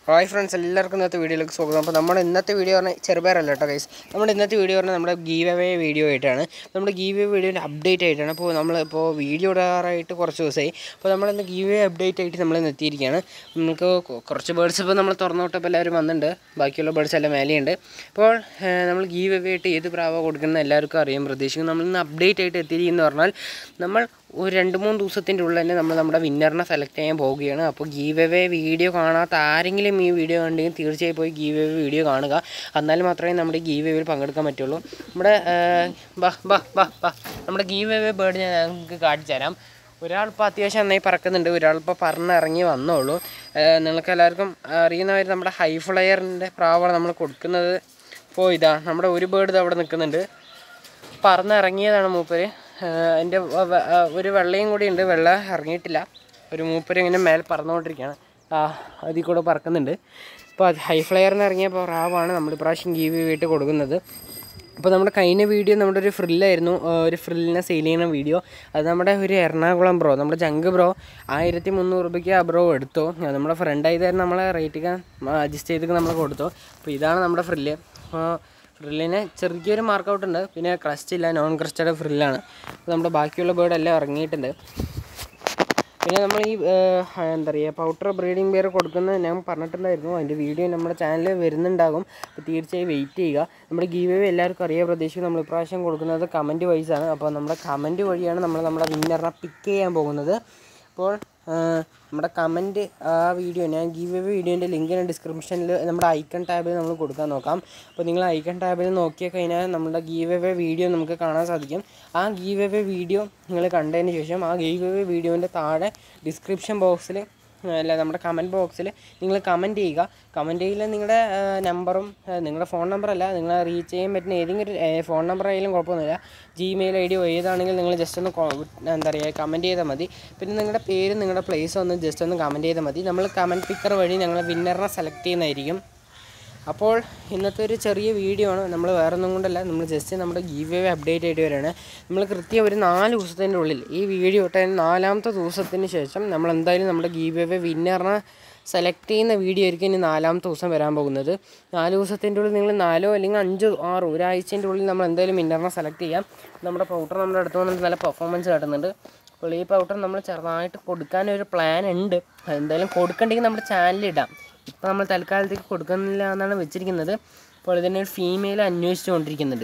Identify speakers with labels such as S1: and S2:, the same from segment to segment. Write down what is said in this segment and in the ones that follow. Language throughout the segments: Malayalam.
S1: ഹായ് ഫ്രണ്ട്സ് എല്ലാവർക്കും ഇന്നത്തെ വീഡിയോയിലേക്ക് സ്വാഗതം അപ്പോൾ നമ്മുടെ ഇന്നത്തെ വീഡിയോ പറഞ്ഞാൽ ചെറുപേരല്ല കേട്ടോ ഗൈസ് നമ്മുടെ ഇന്നത്തെ വീഡിയോ പറഞ്ഞാൽ നമ്മുടെ ഗീവ് അവേ വീഡിയോ ആയിട്ടാണ് നമ്മുടെ ഗീവ് അവേ വീഡിയോൻ്റെ അപ്ഡേറ്റ് ആയിട്ടാണ് അപ്പോൾ നമ്മൾ ഇപ്പോൾ വീഡിയോ ഇടാറായിട്ട് കുറച്ച് ദിവസമായി അപ്പോൾ നമ്മളിന്ന് ഗീവ് അവേ അപ്ഡേറ്റ് ആയിട്ട് നമ്മൾ ഇന്ന് എത്തിയിരിക്കുകയാണ് നമുക്ക് കൊ- കുറച്ച് ബേർഡ്സ് ഇപ്പോൾ നമ്മൾ തുറന്നു വിട്ടപ്പോൾ എല്ലാവരും വന്നിട്ടുണ്ട് ബാക്കിയുള്ള ബേർഡ്സ് എല്ലാം മേലെയുണ്ട് അപ്പോൾ ഏഹ്, നമ്മൾ ഗീവ് അവേ ആയിട്ട് ഏത് പ്രാവ കൊടുക്കുന്നത് എല്ലാവർക്കും അറിയാം പ്രതീക്ഷിക്കും നമ്മൾ ഇന്ന് അപ്ഡേറ്റ് ആയിട്ട് എത്തിയിരിക്കുന്നു പറഞ്ഞാൽ നമ്മൾ ഒരു രണ്ട് മൂന്ന് ദിവസത്തിൻ്റെ ഉള്ളിൽ തന്നെ നമ്മൾ നമ്മുടെ വിന്നറിനെ സെലക്ട് ചെയ്യാൻ പോവുകയാണ് അപ്പോൾ ഗീവ് അവേ വീഡിയോ കാണാത്ത ആരെങ്കിലും ഈ വീഡിയോ കണ്ടെങ്കിൽ തീർച്ചയായും പോയി ഗീവ് അവേ വീഡിയോ കാണുക എന്നാൽ മാത്രമേ നമ്മുടെ ഗീവ് അവേയിൽ പങ്കെടുക്കാൻ പറ്റുള്ളൂ നമ്മുടെ ഏഹ്, ബാ ബാ ബാ ബാ നമ്മുടെ ഗീവ് അവേ ബേർഡ് ഞാൻ നിങ്ങൾക്ക് കാണിച്ചു തരാം ഒരാളിപ്പോൾ അത്യാവശ്യം നന്നായി പറക്കുന്നുണ്ട് ഒരാളിപ്പോൾ പറന്നിറങ്ങി വന്നോളൂ ഏഹ്, നിങ്ങൾക്ക് എല്ലാവർക്കും അറിയുന്നവർ നമ്മുടെ ഹൈ ഫ്ലയറിൻ്റെ പ്രാവാണ് നമ്മൾ കൊടുക്കുന്നത് ഇപ്പോൾ ഇതാ നമ്മുടെ ഒരു ബേർഡ് അവിടെ നിൽക്കുന്നുണ്ട് പറന്നിറങ്ങിയതാണ് മൂപ്പര് എൻ്റെ ഒരു വെള്ളയും കൂടി ഉണ്ട് വെള്ള ഇറങ്ങിയിട്ടില്ല ഒരു മൂപ്പര് ഇങ്ങനെ മേലെ പറന്നുകൊണ്ടിരിക്കുകയാണ് ആ അതിൽ കൂടെ പറക്കുന്നുണ്ട് അപ്പോൾ അത് ഹൈ ഫ്ലയറിന് ഇറങ്ങിയ പ്രാവാണ് നമ്മൾ ഇപ്രാവശ്യം ഗീവ് വീട്ട് കൊടുക്കുന്നത് അപ്പോൾ നമ്മുടെ കഴിഞ്ഞ വീഡിയോ നമ്മുടെ ഒരു ഫ്രില്ലായിരുന്നു ഒരു ഫ്രില്ലിനെ സെയിൽ ചെയ്യുന്ന വീഡിയോ അത് നമ്മുടെ ഒരു എറണാകുളം ബ്രോ നമ്മുടെ ജങ്ക് ബ്രോ ആയിരത്തി മുന്നൂറ് രൂപയ്ക്ക് ആ ബ്രോ എടുത്തു അത് നമ്മുടെ ഫ്രണ്ടായതായിരുന്നു നമ്മളെ റേറ്റൊക്കെ അഡ്ജസ്റ്റ് ചെയ്തൊക്കെ നമ്മൾ കൊടുത്തു അപ്പോൾ ഇതാണ് നമ്മുടെ ഫ്രില്ല് അപ്പോൾ ഫ്രില്ലിന് ചെറിയൊരു മാർക്ക് ഔട്ട് ഉണ്ട് പിന്നെ ക്രസ്റ്റ് ഇല്ല നോൺ ക്രസ്റ്റഡ് ഫ്രില്ലാണ് അപ്പോൾ നമ്മുടെ ബാക്കിയുള്ള ബേർഡ് എല്ലാം ഇറങ്ങിയിട്ടുണ്ട് പിന്നെ നമ്മൾ ഈ ഏഹ്, എന്താ പറയുക പൗട്ടർ ബ്രീഡിംഗ് ബിയർ കൊടുക്കുന്നത് ഞാൻ പറഞ്ഞിട്ടുണ്ടായിരുന്നു അതിൻ്റെ വീഡിയോ നമ്മുടെ ചാനലിൽ വരുന്നുണ്ടാകും അപ്പോൾ തീർച്ചയായും വെയിറ്റ് ചെയ്യുക നമ്മുടെ ഗീവ് അവേ എല്ലാവർക്കും അറിയാൻ പ്രതീക്ഷിക്കും നമ്മൾ ഇപ്രാവശ്യം കൊടുക്കുന്നത് കമൻറ്റ് വൈസാണ് അപ്പോൾ നമ്മുടെ കമൻറ്റ് വഴിയാണ് നമ്മൾ നമ്മുടെ വിന്നറിനെ പിക്ക് ചെയ്യാൻ പോകുന്നത് അപ്പോൾ ഏഹ്, നമ്മുടെ കമൻറ്റ് ആ വീഡിയോ ഞാൻ ഗീവ് അവേ വീഡിയോൻ്റെ ലിങ്ക് ഞാൻ ഡിസ്ക്രിപ്ഷനിൽ നമ്മുടെ ഐക്കൺ ടാബിൽ നമ്മൾ കൊടുക്കാൻ നോക്കാം അപ്പോൾ നിങ്ങൾ ഐക്കൺ ടാബിൽ നോക്കിയാൽ കഴിഞ്ഞാൽ നമ്മുടെ ഗീവ് അവേ വീഡിയോ നമുക്ക് കാണാൻ സാധിക്കും ആ ഗീവ് അവേ വീഡിയോ നിങ്ങൾ കണ്ടതിന് ശേഷം ആ ഗീവ് അവേ വീഡിയോൻ്റെ താഴെ ഡിസ്ക്രിപ്ഷൻ ബോക്സിൽ അല്ല നമ്മുടെ കമൻറ്റ് ബോക്സിൽ നിങ്ങൾ കമൻറ്റ് ചെയ്യുക കമൻറ്റ് ചെയ്യൽ നിങ്ങളുടെ നമ്പറും നിങ്ങളുടെ ഫോൺ നമ്പർ അല്ല നിങ്ങൾ റീച്ച് ചെയ്യാൻ പറ്റുന്ന ഏതെങ്കിലും ഒരു ഫോൺ നമ്പർ ആയാലും കുഴപ്പമൊന്നുമില്ല ജിമെയിൽ ഐ ഡിയോ ഏതാണെങ്കിലും നിങ്ങൾ ജസ്റ്റ് ഒന്ന് കോ- എന്താ പറയുക കമൻറ്റ് ചെയ്താൽ മതി പിന്നെ നിങ്ങളുടെ പേരും നിങ്ങളുടെ പ്ലേസും ഒന്ന് ജസ്റ്റ് ഒന്ന് കമൻറ്റ് ചെയ്താൽ മതി നമ്മൾ കമൻറ്റ് പിക്കർ വഴി ഞങ്ങൾ വിന്നറിനെ സെലക്ട് ചെയ്യുന്നതായിരിക്കും അപ്പോൾ ഇന്നത്തെ ഒരു ചെറിയ വീഡിയോ ആണ് നമ്മൾ വേറെ ഒന്നും കൊണ്ടല്ല നമ്മൾ ജസ്റ്റ് നമ്മുടെ ഗീവ് അവേ അപ്ഡേറ്റ് ആയിട്ട് വരികയാണ് നമ്മൾ കൃത്യം ഒരു നാല് ദിവസത്തിൻ്റെ ഉള്ളിൽ ഈ വീഡിയോ ഇട്ട നാലാമത്തെ ദിവസത്തിന് ശേഷം നമ്മൾ എന്തായാലും നമ്മുടെ ഗീവ് അവേ വിന്നറിനെ സെലക്ട് ചെയ്യുന്ന വീഡിയോ ആയിരിക്കും ഇനി നാലാമത്തെ ദിവസം വരാൻ പോകുന്നത് നാല് ദിവസത്തിൻ്റെ ഉള്ളിൽ നിങ്ങൾ നാലോ അല്ലെങ്കിൽ അഞ്ചോ ആറോ ഒരാഴ്ചൻ്റെ ഉള്ളിൽ നമ്മൾ എന്തായാലും വിന്നറിനെ സെലക്ട് ചെയ്യാം നമ്മുടെ പൗഡർ നമ്മുടെ അടുത്ത് വന്നിട്ട് നല്ല പെർഫോമൻസ് കാട്ടുന്നുണ്ട് അപ്പോൾ ഈ പൗഡർ നമ്മൾ ചെറുതായിട്ട് കൊടുക്കാനൊരു പ്ലാൻ ഉണ്ട് എന്തായാലും കൊടുക്കണ്ടെങ്കിൽ നമ്മുടെ ചാനലിൽ ഇടാം ഇപ്പോൾ നമ്മൾ തൽക്കാലത്തേക്ക് കൊടുക്കുന്നില്ല എന്നാണ് വെച്ചിരിക്കുന്നത് അപ്പോൾ ഇതിനെ ഒരു ഫീമെയിൽ അന്വേഷിച്ചുകൊണ്ടിരിക്കുന്നുണ്ട്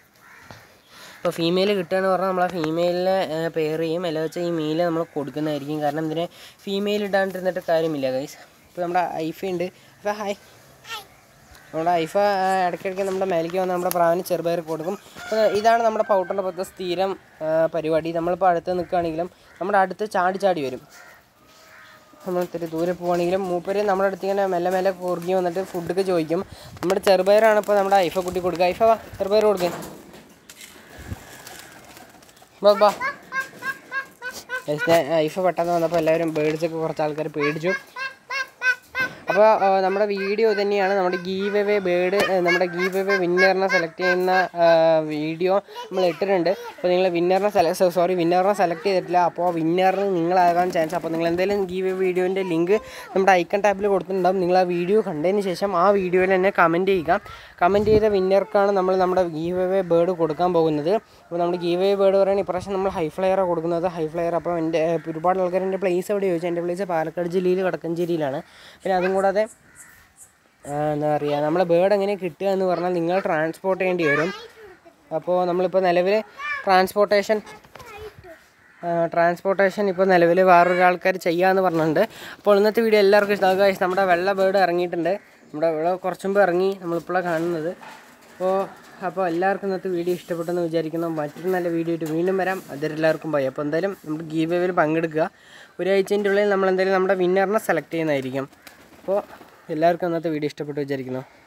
S1: അപ്പോൾ ഫീമെയിൽ കിട്ടുകയെന്ന് പറഞ്ഞാൽ നമ്മൾ ആ ഫീമെയിലിനെ പെയർ ചെയ്യും അല്ല വെച്ചാൽ ഈ മെയിൽ നമ്മൾ കൊടുക്കുന്നതായിരിക്കും കാരണം ഇതിനെ ഫീമെയിൽ ഇടാണ്ടിരുന്നിട്ട് കാര്യമില്ല ഗൈസ് ഇപ്പോൾ നമ്മുടെ ഐഫ ഉണ്ട് അപ്പോൾ ഹായ് നമ്മുടെ ഐഫ ആ, ഇടയ്ക്കിടയ്ക്ക് നമ്മുടെ മേലേക്ക് വന്ന് നമ്മുടെ പ്രാവിന് ചെറുപയർ കൊടുക്കും അപ്പോൾ ഇതാണ് നമ്മുടെ പൗട്ടറിൻ്റെ പത്ത് സ്ഥിരം ആ, പരിപാടി നമ്മളിപ്പോൾ അടുത്ത് നിൽക്കുകയാണെങ്കിലും നമ്മുടെ അടുത്ത് ചാടി ചാടി വരും നമ്മൾ ഇത്തിരി ദൂരെ പോവുകയാണെങ്കിലും മൂപ്പര് നമ്മുടെ അടുത്ത് ഇങ്ങനെ മെല്ലെ മെല്ലെ കുറുകി വന്നിട്ട് ഫുഡൊക്കെ ചോദിക്കും നമ്മുടെ ചെറുപയറാണ് ഇപ്പോൾ നമ്മുടെ ഐഫ കുട്ടി കൊടുക്കുക ഐഫ വാ ചെറുപയർ കൊടുക്കുക ബാ ബാ ഞാൻ ഐഫ പെട്ടെന്ന് വന്നപ്പോൾ എല്ലാവരും ബേഡ്സൊക്കെ കുറച്ച് ആൾക്കാർ പേടിച്ചു അപ്പോൾ നമ്മുടെ വീഡിയോ തന്നെയാണ് നമ്മുടെ ഗീവ് അവേ ബേഡ് നമ്മുടെ ഗീവ് അവേ വിന്നറിനെ സെലക്ട് ചെയ്യുന്ന വീഡിയോ നമ്മൾ ഇട്ടിട്ടുണ്ട് അപ്പോൾ നിങ്ങൾ വിന്നറിനെ സെലക്ട് സോറി വിന്നറിനെ സെലക്ട് ചെയ്തിട്ടില്ല അപ്പോൾ വിന്നറിന് നിങ്ങളാകാൻ ചാൻസ് അപ്പോൾ നിങ്ങൾ എന്തെങ്കിലും ഗീവ് അവേ വീഡിയോൻ്റെ ലിങ്ക് നമ്മുടെ ഐക്കൺ ടാബിൽ കൊടുത്തിട്ടുണ്ടാവും നിങ്ങൾ ആ വീഡിയോ കണ്ടതിന് ശേഷം ആ വീഡിയോയിൽ തന്നെ കമൻറ്റ് ചെയ്യുക കമൻറ്റ് ചെയ്ത വിന്നർക്കാണ് നമ്മൾ നമ്മുടെ ഗീവ് അവേ ബേഡ് കൊടുക്കാൻ പോകുന്നത് അപ്പോൾ നമ്മുടെ ഗീവ് അവേ ബേഡ് പറയുകയാണെങ്കിൽ ഇപ്രാവശ്യം നമ്മൾ ഹൈ ഫ്ലയറാണ് കൊടുക്കുന്നത് ഹൈ ഫ്ലയർ അപ്പോൾ എൻ്റെ ഒരുപാട് ആൾക്കാർ എൻ്റെ പ്ലേസ് എവിടെ ചോദിച്ചാൽ എൻ്റെ പ്ലേസ് പാലക്കാട് ജില്ലയിൽ വടക്കഞ്ചേരിയിലാണ് പിന്നെ അതും കൂടാതെ ആ, എന്താ പറയുക നമ്മളെ ബേർഡ് എങ്ങനെ കിട്ടുക എന്ന് പറഞ്ഞാൽ നിങ്ങൾ ട്രാൻസ്പോർട്ട് ചെയ്യേണ്ടി വരും അപ്പോൾ നമ്മളിപ്പോൾ നിലവിൽ ട്രാൻസ്പോർട്ടേഷൻ ട്രാൻസ്പോർട്ടേഷൻ ഇപ്പോൾ നിലവിൽ വേറൊരു ആൾക്കാർ ചെയ്യാമെന്ന് പറഞ്ഞിട്ടുണ്ട് അപ്പോൾ ഇന്നത്തെ വീഡിയോ എല്ലാവർക്കും ഇഷ്ടമാകുക guys. നമ്മുടെ വെള്ള ബേർഡ് ഇറങ്ങിയിട്ടുണ്ട് നമ്മുടെ ഇവിടെ കുറച്ചും മുമ്പ് ഇറങ്ങി നമ്മളിപ്പോഴാണ് കാണുന്നത് അപ്പോൾ അപ്പോൾ എല്ലാവർക്കും ഇന്നത്തെ വീഡിയോ ഇഷ്ടപ്പെട്ടെന്ന് വിചാരിക്കുന്നു മറ്റൊരു നല്ല വീഡിയോ ആയിട്ട് വീണ്ടും വരാം അതെല്ലാവർക്കും പോയി അപ്പോൾ എന്തായാലും നമ്മുടെ ഗീവ് വേവിൽ പങ്കെടുക്കുക ഒരാഴ്ചൻ്റെ ഉള്ളിൽ നമ്മൾ എന്തായാലും നമ്മുടെ വിന്നറിനെ സെലക്ട് ചെയ്യുന്നതായിരിക്കും അപ്പോൾ എല്ലാവർക്കും അന്നത്തെ വീഡിയോ ഇഷ്ടപ്പെട്ടു വിചാരിക്കുന്നു